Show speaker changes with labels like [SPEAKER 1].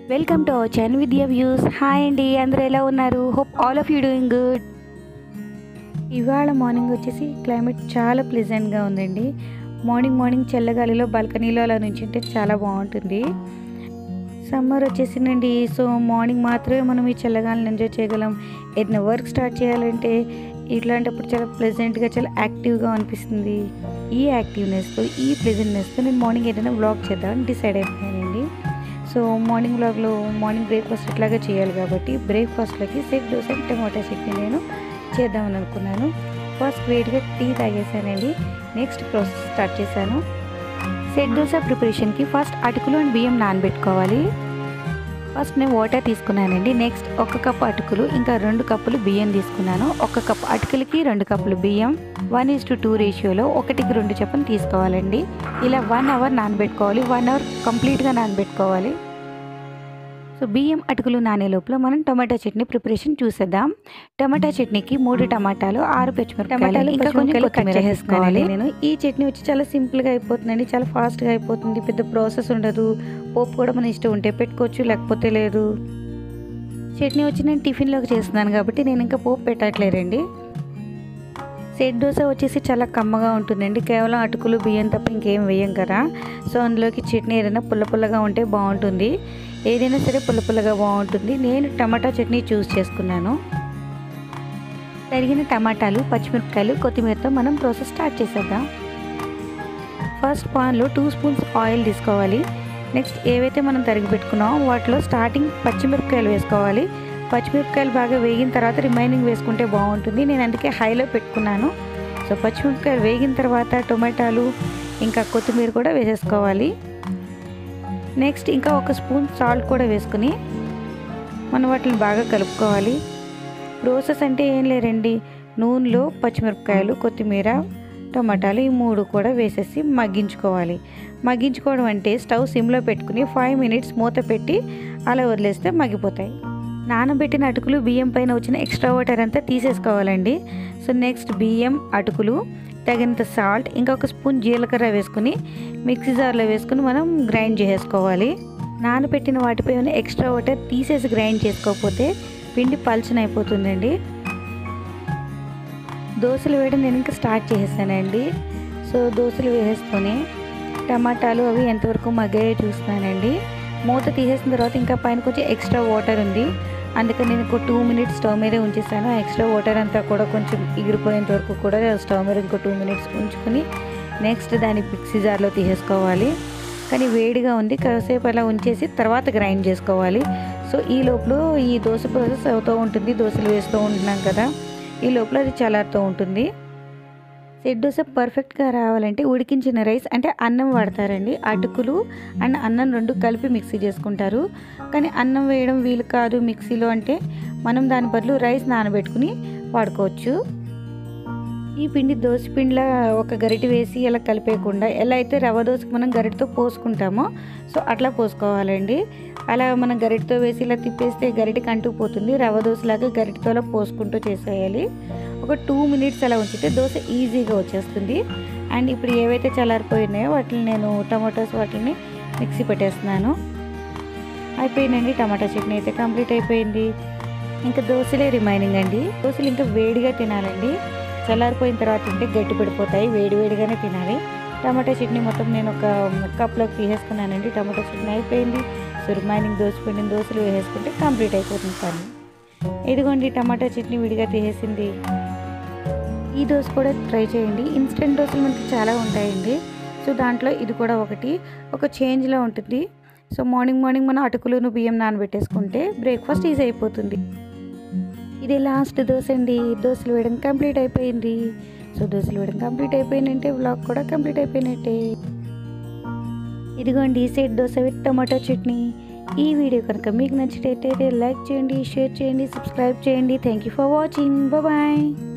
[SPEAKER 1] welcome to our channel with your views hi అండి అందరూ ఎలా ఉన్నారు hope all of you doing good ఇవాళ మార్నింగ్ వచ్చేసి క్లైమేట్ చాలా ప్లెజెంట్గా ఉందండి మార్నింగ్ మార్నింగ్ చల్లగాలిలో బాల్కనీలో అలా నుంచుంటే చాలా బాగుంటుంది సమ్మర్ వచ్చేసిందండి సో మార్నింగ్ మాత్రమే మనం ఈ చల్లగాలిని ఎంజాయ్ చేయగలం ఏదైనా వర్క్ స్టార్ట్ చేయాలంటే ఇట్లాంటప్పుడు చాలా ప్లెజెంట్గా చాలా యాక్టివ్గా అనిపిస్తుంది ఈ యాక్టివ్నెస్తో ఈ ప్లెజెంట్నెస్తో నేను మార్నింగ్ ఏదైనా వ్లాగ్ చేద్దామని డిసైడ్ అయిపోయానండి సో మార్నింగ్ వ్లాగ్లో మార్నింగ్ బ్రేక్ఫాస్ట్ ఇట్లాగా చేయాలి కాబట్టి బ్రేక్ఫాస్ట్లోకి సెట్ దోశ టమాటా చట్నీ నేను చేద్దామని అనుకున్నాను ఫస్ట్ వేడిగా టీ తాగేసానండి నెక్స్ట్ ప్రాసెస్ స్టార్ట్ చేశాను సెట్ దోశ ప్రిపరేషన్కి ఫస్ట్ అటుకులు అండ్ బియ్యం నానబెట్టుకోవాలి ఫస్ట్ నేను వాటర్ తీసుకున్నానండి నెక్స్ట్ ఒక కప్ అటుకులు ఇంకా రెండు కప్పులు బియ్యం తీసుకున్నాను ఒక కప్ అటుకులకి రెండు కప్పులు బియ్యం వన్ ఈజ్ టు టూ రేషియోలో ఒకటికి రెండు చొప్పున తీసుకోవాలండి ఇలా వన్ అవర్ నానబెట్టుకోవాలి వన్ అవర్ కంప్లీట్గా నానబెట్టుకోవాలి సో బియ్యం అటుకులు నానే లోపల మనం టమాటా చట్నీ ప్రిపరేషన్ చూసేద్దాం టమాటా చట్నీకి మూడు టమాటాలు ఆరు పచ్చిమిరపకాయలు ఇంకా కొంచెం కొత్తిమీర వేసుకోవాలి నేను ఈ చట్నీ వచ్చి చాలా సింపుల్గా అయిపోతుందండి చాలా ఫాస్ట్గా అయిపోతుంది పెద్ద ప్రాసెస్ ఉండదు పోపు కూడా మన ఇష్టం ఉంటే పెట్టుకోవచ్చు లేకపోతే లేదు చట్నీ వచ్చి నేను టిఫిన్లోకి చేస్తున్నాను కాబట్టి నేను ఇంకా పోపు పెట్టట్లేదండి సెట్ దోశ వచ్చేసి చాలా కమ్మగా ఉంటుందండి కేవలం అటుకులు బియ్యం తప్ప ఇంకేం వేయం కదా సో అందులోకి చట్నీ ఏదైనా పుల్ల పుల్లగా ఉంటే బాగుంటుంది ఏదైనా సరే పుల్ల పుల్లగా బాగుంటుంది నేను టమాటా చట్నీ చూస్ చేసుకున్నాను తరిగిన టమాటాలు పచ్చిమిరపకాయలు కొత్తిమీరతో మనం ప్రాసెస్ స్టార్ట్ చేసేద్దాం ఫస్ట్ పాన్లో టూ స్పూన్స్ ఆయిల్ తీసుకోవాలి నెక్స్ట్ ఏవైతే మనం తరిగి పెట్టుకున్నామో వాటిలో స్టార్టింగ్ పచ్చిమిరపకాయలు వేసుకోవాలి పచ్చిమిరపకాయలు బాగా వేగిన తర్వాత రిమైనింగ్ వేసుకుంటే బాగుంటుంది నేను అందుకే హైలో పెట్టుకున్నాను సో పచ్చిమిరపకాయలు వేగిన తర్వాత టొమాటాలు ఇంకా కొత్తిమీర కూడా వేసేసుకోవాలి నెక్స్ట్ ఇంకా ఒక స్పూన్ సాల్ట్ కూడా వేసుకుని మనం వాటిని బాగా కలుపుకోవాలి ప్రాసెస్ అంటే ఏం లేరండి నూనెలో పచ్చిమిరపకాయలు కొత్తిమీర టమాటాలు ఈ మూడు కూడా వేసేసి మగ్గించుకోవాలి మగ్గించుకోవడం అంటే స్టవ్ సిమ్లో పెట్టుకుని ఫైవ్ మినిట్స్ మూత పెట్టి అలా వదిలేస్తే మగ్గిపోతాయి నానబెట్టిన అటుకులు బియ్యం పైన వచ్చిన ఎక్స్ట్రా వాటర్ అంతా తీసేసుకోవాలండి సో నెక్స్ట్ బియ్యం అటుకులు తగినంత సాల్ట్ ఇంకా ఒక స్పూన్ జీలకర్ర వేసుకుని మిక్సీ జార్లో వేసుకుని మనం గ్రైండ్ చేసుకోవాలి నానబెట్టిన వాటిపై ఉన్న ఎక్స్ట్రా వాటర్ తీసేసి గ్రైండ్ చేసుకోకపోతే పిండి పల్చన అయిపోతుందండి దోశలు వేయడం నేను ఇంకా స్టార్ట్ చేసేసానండి సో దోశలు వేసేసుకొని టమాటాలు అవి ఎంతవరకు మగ్గాయో చూస్తున్నానండి మూత తీసేసిన తర్వాత ఇంకా పైన కొంచెం ఎక్స్ట్రా వాటర్ ఉంది అందుకని నేను ఇంకో టూ మినిట్స్ స్టవ్ మీదే ఉంచేసాను ఎక్స్ట్రా వాటర్ అంతా కూడా కొంచెం ఎగిరిపోయేంత వరకు కూడా స్టవ్ మీద ఇంకో టూ మినిట్స్ ఉంచుకొని నెక్స్ట్ దాన్ని మిక్సీ జార్లో తీసేసుకోవాలి కానీ వేడిగా ఉంది కాసేపు అలా ఉంచేసి తర్వాత గ్రైండ్ చేసుకోవాలి సో ఈ లోపల ఈ దోశ ప్రాసెస్ అవుతూ ఉంటుంది దోశలు వేస్తూ ఉంటున్నాం కదా ఈ లోపల అది చల్లారుతూ ఉంటుంది సెట్ దోశ పర్ఫెక్ట్గా రావాలంటే ఉడికించిన రైస్ అంటే అన్నం వాడతారండి అటుకులు అండ్ అన్నం రెండు కలిపి మిక్సీ చేసుకుంటారు కానీ అన్నం వేయడం వీలు కాదు మిక్సీలో అంటే మనం దాని బదులు రైస్ నానబెట్టుకుని వాడుకోవచ్చు ఈ పిండి దోశ పిండిలో ఒక గరిటె వేసి ఇలా కలిపేయకుండా ఎలా అయితే రవ్వ దోశకి మనం గరిటతో పోసుకుంటామో సో అట్లా పోసుకోవాలండి అలా మనం గరిటతో వేసి ఇలా తిప్పేస్తే గరిటెకి అంటుకుపోతుంది రవ్వ దోశలాగా గరిటతో అలా పోసుకుంటూ చేసేయాలి ఒక టూ మినిట్స్ అలా ఉంచితే దోశ ఈజీగా వచ్చేస్తుంది అండ్ ఇప్పుడు ఏవైతే చల్లారిపోయినాయో వాటిని నేను టమాటోస్ వాటిని మిక్సీ పెట్టేస్తున్నాను అయిపోయిందండి టమాటా చట్నీ అయితే కంప్లీట్ అయిపోయింది ఇంకా దోశలే రిమైనింగ్ అండి దోశలు ఇంకా వేడిగా తినాలండి చల్లారిపోయిన తర్వాత తింటే గట్టి పడిపోతాయి వేడి వేడిగానే తినాలి టమాటా చట్నీ మొత్తం నేను ఒక కప్లోకి తీసేసుకున్నానండి టమాటా చట్నీ అయిపోయింది సో రిమైనింగ్ దోశ పిండిన దోశలు వేసేసుకుంటే కంప్లీట్ అయిపోతుంది పని ఇదిగోండి టమాటా చట్నీ విడిగా తీసేసింది ఈ దోశ కూడా ట్రై చేయండి ఇన్స్టెంట్ దోశలు మనకి చాలా ఉంటాయండి సో దాంట్లో ఇది కూడా ఒకటి ఒక చేంజ్లో ఉంటుంది సో మార్నింగ్ మార్నింగ్ మనం అటుకులను బియ్యం నానబెట్టేసుకుంటే బ్రేక్ఫాస్ట్ ఈజీ అయిపోతుంది ఇది లాస్ట్ దోశ అండి దోశలు వేయడం కంప్లీట్ అయిపోయింది సో దోశలు వేయడం కంప్లీట్ అయిపోయిందంటే వ్లాగ్ కూడా కంప్లీట్ అయిపోయినట్టే ఇదిగోండి set dosa with tomato chutney ఈ వీడియో కనుక మీకు నచ్చినట్టయితే లైక్ చేయండి షేర్ చేయండి సబ్స్క్రైబ్ చేయండి thank you for watching bye